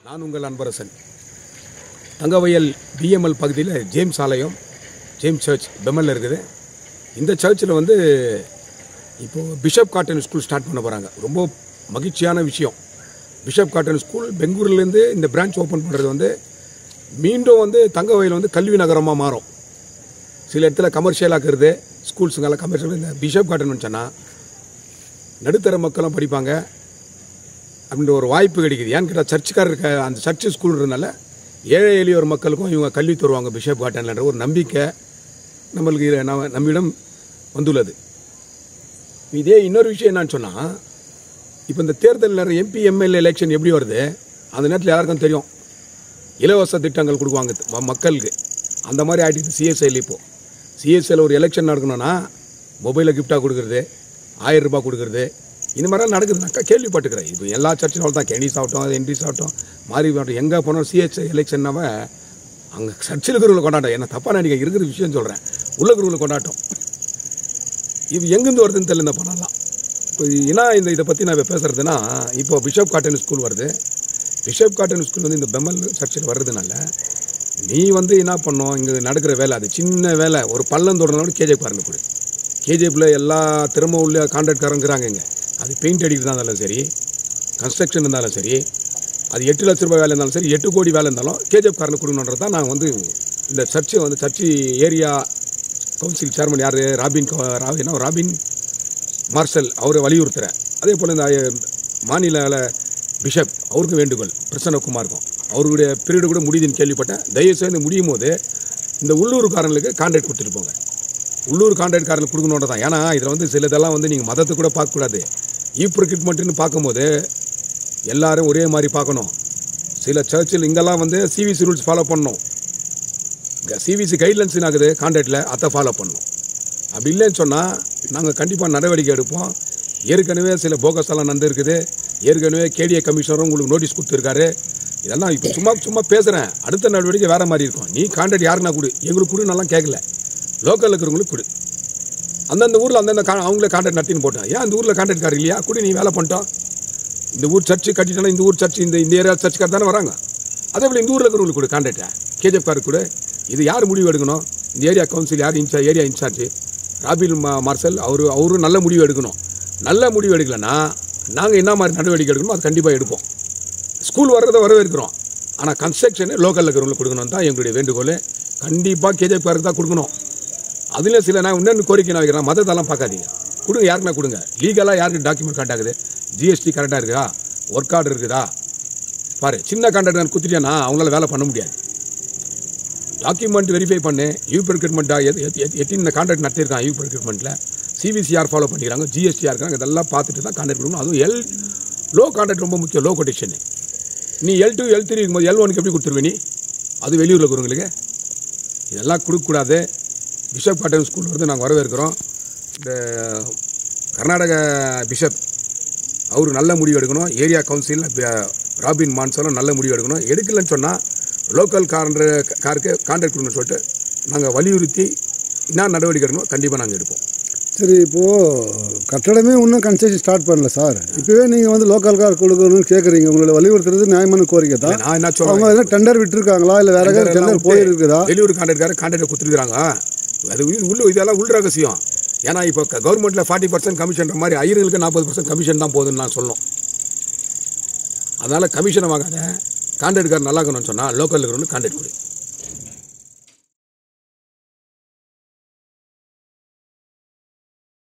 நான் உங்கள் அன்பரசன் தங்கவயல் பிஎம்எல் பகுதியில் ஜேம்ஸ் ஆலயம் ஜேம்ஸ் சர்ச் பெமலில் இருக்குது இந்த சர்ச்சில் வந்து இப்போது பிஷப் காட்டன் ஸ்கூல் ஸ்டார்ட் பண்ண போகிறாங்க ரொம்ப மகிழ்ச்சியான விஷயம் பிஷப் காட்டன் ஸ்கூல் பெங்களூர்லேருந்து இந்த பிரான்ச் ஓப்பன் பண்ணுறது வந்து மீண்டும் வந்து தங்கவயல் வந்து கல்வி நகரமாக மாறும் சில இடத்துல கமர்ஷியலாக்குறது ஸ்கூல்ஸுங்கெல்லாம் கமர்ஷியல் இந்த பிஷப் காட்டன் சொன்னால் நடுத்தர மக்களும் படிப்பாங்க அப்படின்ற ஒரு வாய்ப்பு கிடைக்குது ஏன்னு கேட்டால் சர்ச்சுக்காரர் இருக்க அந்த சர்ச்சு ஸ்கூல்ன்றதுனால ஏழை எளியோர் மக்களுக்கும் இவங்க கல்வி தருவாங்க பிஷப் காட்டன்லன்ற ஒரு நம்பிக்கை நம்மளுக்கு இது நம்ம- நம்மிடம் வந்துள்ளது இதே இன்னொரு விஷயம் என்னன்னு சொன்னால் இப்போ இந்த தேர்தல் நேரம் எம்பி எம்எல்ஏ எலெக்ஷன் எப்படி வருது அந்த நேரத்தில் யாருக்கும் தெரியும் இலவச திட்டங்கள் கொடுக்குவாங்க ம- மக்களுக்கு அந்த மாதிரி ஆகிட்டு சிஎஸ்ஐயில் இப்போ சிஎஸ்ஐயில் ஒரு எலெக்ஷன் நடக்கணும்னா மொபைலில் கிஃப்டாக கொடுக்குறது ஆயிரம் ரூபாய் கொடுக்குறது இந்த மாதிரிலாம் நடக்குது நான் கேள்விப்பட்டுக்கிறேன் இப்போ எல்லா சர்ச்சினாலும் தான் கெனிஸ் ஆகட்டும் என்ட்ரிஸ் ஆகட்டும் மாறி ஆகட்டும் எங்கே போனாலும் சிஎஸ்ஐ எலெக்ஷன்னாவே அங்கே சர்ச்சில் இருக்கிறவங்களை கொண்டாட்டம் என்ன தப்பாக நினைக்க இருக்கிற விஷயம் சொல்கிறேன் உள்ள இருக்கிறவங்களை கொண்டாட்டம் இது எங்கேருந்து வருதுன்னு தெரியல இந்த பணம்லாம் இப்போ ஏன்னா இந்த இதை பற்றி நான் இப்போ பேசுகிறதுனா இப்போ பிஷப் காட்டன் ஸ்கூல் வருது பிஷப் காட்டன் ஸ்கூல் வந்து இந்த பெமல் சர்ச்சில் வர்றதுனால நீ வந்து என்ன பண்ணோம் இங்கே நடக்கிற வேலை அது சின்ன வேலை ஒரு பள்ளம் தொடர்னாலும் கேஜே பாருங்க கொடு கேஜேபில் எல்லா திறமை உள்ள கான்ட்ராக்ட்காரங்கிறாங்க இங்கே அது பெயிண்ட் அடிக்கிறதா இருந்தாலும் சரி கன்ஸ்ட்ரக்ஷன் இருந்தாலும் சரி அது எட்டு லட்ச ரூபாய் வேலை இருந்தாலும் சரி எட்டு கோடி வேலை இருந்தாலும் கேஜிஎஃப் காரனை கொடுக்கணுன்றது தான் நான் வந்து இந்த சர்ச்சை வந்து சர்ச்சு ஏரியா கவுன்சில் சேர்மன் யார் ராபின் கோ- ரா- என்ன ராபின் மார்ஷல் அவரை வலியுறுத்துறேன் அதே போல் இந்த அஹ், மாநில பிஷப் அவருக்கு வேண்டுகோள் பிரசன்னகுமாருக்கும் அவருடைய பீரியடு கூட முடியுதுன்னு கேள்விப்பட்டேன் தயவு செய்து முடியும் போது இந்த உள்ளூர்காரங்களுக்கு கான்ட்ராக்ட் கொடுத்துட்டு போங்க உள்ளூர் கான்ட்ராக்ட்காரங்களுக்கு கொடுக்கணுன்ற தான் ஏன்னா இதில் வந்து சிலதெல்லாம் வந்து நீங்கள் மதத்தை கூட பார்க்கக்கூடாது ஈப் ரெக்ரூட்மெண்ட்னு பார்க்கும்போது எல்லாரும் ஒரே மாதிரி பார்க்கணும் சில சர்ச்சில் இங்கெல்லாம் வந்து சிவிசி ரூல்ஸ் ஃபாலோ பண்ணணும் சிவிசி கைட்லைன்ஸ் ஆகுது கான்ட்ராக்டில் அதை ஃபாலோ பண்ணணும் அப்படி இல்லைன்னு சொன்னால் நாங்கள் கண்டிப்பாக நடவடிக்கை எடுப்போம் ஏற்கனவே சில போகஸ் எல்லாம் நடந்திருக்குது ஏற்கனவே கேடிஏ கமிஷனரும் உங்களுக்கு நோட்டீஸ் கொடுத்துருக்காரு இதெல்லாம் இப்போ சும்மா சும்மா பேசுகிறேன் அடுத்த நடவடிக்கை வேறு மாதிரி இருக்கும் நீ கான்ட்ராக்ட் யாருன்னா கொடு எங்களுக்கு கொடு நல்லா கேட்கல லோக்கலில் இருக்கிறவங்களுக்கு கொடு அந்தந்த ஊரில் அந்தந்த கா அவங்களே கான்ட்ராக்ட் நடத்தின்னு போட்டேன் ஏன் அந்த ஊரில் கான்ட்ராக்ட் கார் இல்லையா கொடு நீ வேலை பண்ணிட்டோம் இந்த ஊர் சர்ச்சு கட்டிட்டோன்னா இந்த ஊர் சர்ச் இந்த இந்த ஏரியா சர்ச்சுக்கார் தானே வராங்க அதே போல் இந்த ஊரில் இருக்கிறவங்களுக்கு கொடு கான்ட்ராக்டை கேஜிஎஃப் காருக்கு கொடு இது யார் முடிவு எடுக்கணும் இந்த ஏரியா கவுன்சில் யார் இன்சார்ஜ் ஏரியா இன்சார்ஜ் ராபில் மா மார்சல் அவரு அவரும் நல்ல முடிவு எடுக்கணும் நல்ல முடிவு எடுக்கலைன்னா நாங்கள் என்ன மாதிரி நடவடிக்கை எடுக்கணுமோ அது கண்டிப்பாக எடுப்போம் ஸ்கூல் வர்றதை வரவேற்கிறோம் ஆனால் கன்ஸ்ட்ரக்ஷனு லோக்கலில் இருக்கிறவங்களுக்கு கொடுக்கணும் தான் எங்களுடைய வேண்டுகோள் கண்டிப்பாக கேஜிஎஃப் காருக்கு தான் கொடுக்கணும் அதுலேயும் சில நான் இன்னொன்று கோரிக்கை நான் வைக்கிறேன் மதத்தெல்லாம் பார்க்காதீங்க கொடுங்க யாருக்குன்னா கொடுங்க லீகலாக யாருக்கு டாக்குமெண்ட் கரெக்ட் ஆகுது ஜிஎஸ்டி கரெக்டாக இருக்குதா ஒர்க் ஆர்டர் இருக்குதா பாரு சின்ன கான்ட்ராக்டர் குத்திட்டேன்னா அவங்களால வேலை பண்ண முடியாது டாக்குமெண்ட் வெரிஃபை பண்ணு யூ ப்ரிக்ரூட்மெண்ட் எட்டின் இந்த கான்ட்ராக்ட் நடத்திருக்கான் யூ ப்ரிக்ரூட்மெண்ட்டில் சிவிசிஆர் ஃபாலோ பண்ணிக்கிறாங்க ஜிஎஸ்டிஆர் இருக்காங்க இதெல்லாம் பார்த்துட்டு தான் கான்ட்ராக்ட் கொடுக்கணும் அதுவும் எல் லோ கான்ட்ராக்ட் ரொம்ப முக்கியம் லோ கொட்டேஷன் நீ எல் டூ எல் த்ரீ இருக்கும்போது எல் ஒனுக்கு எப்படி கொடுத்துருவே நீ அது வெளியூரில் இருக்கிறவங்களுக்கு இதெல்லாம் கொடுக்கக்கூடாது பிஷப் காட்டன் ஸ்கூல் வந்து நாங்கள் வரவேற்கிறோம் இந்த கர்நாடக பிஷப் அவர் நல்ல முடிவு எடுக்கணும் ஏரியா கவுன்சில் ராபின் மான்சலும் நல்ல முடிவு எடுக்கணும் எடுக்கலைன்னு சொன்னால் லோக்கல் காரன்ற காருக்கு கான்ட்ராக்ட் கொடுக்கணும்னு சொல்லிட்டு நாங்கள் வலியுறுத்தி என்ன நடவடிக்கை எடுக்கணும் கண்டிப்பாக நாங்கள் எடுப்போம் சரி இப்போது கட்டடமே இன்னும் கன்ஸ்ட்ரக்ஷன் ஸ்டார்ட் பண்ணல சார் இப்போவே நீங்கள் வந்து லோக்கல் கார் கொடுக்கணும்னு கேட்குறீங்க உங்களோட வலியுறுத்துறது நியாயமான கோரிக்கை தான் நான் என்ன அவங்க சொல்கிறேன் எதாவது டெண்டர் விட்டுருக்காங்களா இல்லை வேற ஏதாவது டெண்டர் போயிருக்குதா வெளியூர் கான்ட்ராக்ட்காரர் கான்ட்ராக்ட் கொடுத்துருக்காங்க அது உள்- உள்ள இதெல்லாம் உள் ரகசியம் ஏன்னா இப்போ கவர்மெண்ட்டில் ஃபார்ட்டி பர்சன்ட் கமிஷன்ற மாதிரி ஐயர்களுக்கு நாற்பது பர்சன்ட் கமிஷன் தான் போகுதுன்னு நான் சொல்லணும் அதனால் கமிஷனை வாங்காத கான்ட்ராக்ட்காரர் நல்லா இருக்கணும்னு சொன்னால் லோக்கலில் இருக்கிறவங்களுக்கு கான்ட்ராக்ட் கொடு